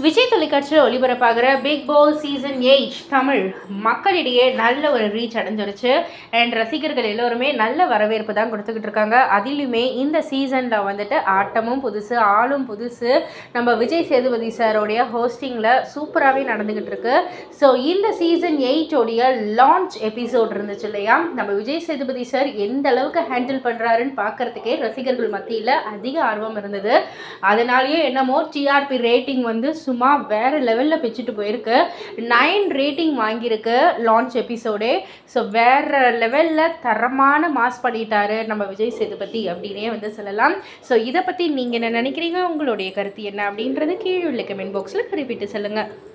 விஜய் தொலைக்காட்சியில் ஒளிபரப்பாகிற Big Boss season eight Tamil மக்களிடையே நல்ல ஒரு ரீச் அடைஞ்சிருச்சு அண்ட் ரசிகர்கள் எல்லோருமே நல்ல வரவேற்பு தான் கொடுத்துக்கிட்டு இருக்காங்க அதிலுமே இந்த சீசனில் வந்துட்டு ஆட்டமும் புதுசு ஆளும் புதுசு நம்ம விஜய் சேதுபதி சாரோடைய ஹோஸ்டிங்கில் சூப்பராகவே நடந்துக்கிட்டு இருக்கு ஸோ இந்த சீசன் எயிட்டோடைய லான்ச் எபிசோட் இருந்துச்சு இல்லையா நம்ம விஜய் சேதுபதி சார் எந்த அளவுக்கு ஹேண்டில் பண்ணுறாருன்னு பார்க்கறதுக்கே ரசிகர்கள் மத்தியில் அதிக ஆர்வம் இருந்தது அதனாலேயே என்னமோ டிஆர்பி ரேட்டிங் வந்து சும்மா வேறு லெவலில் பிச்சுட்டு போயிருக்கு நைன் ரேட்டிங் வாங்கியிருக்கு லான்ச் எபிசோடே ஸோ வேறு லெவலில் தரமான மாஸ் பண்ணிட்டாரு நம்ம விஜய் சேதுபதி அப்படின்னே வந்து சொல்லலாம் ஸோ இதை பற்றி நீங்கள் என்ன நினைக்கிறீங்க உங்களுடைய கருத்து என்ன அப்படின்றது கீழே உள்ள கமெண்ட் பாக்ஸில் குறிப்பிட்டு சொல்லுங்கள்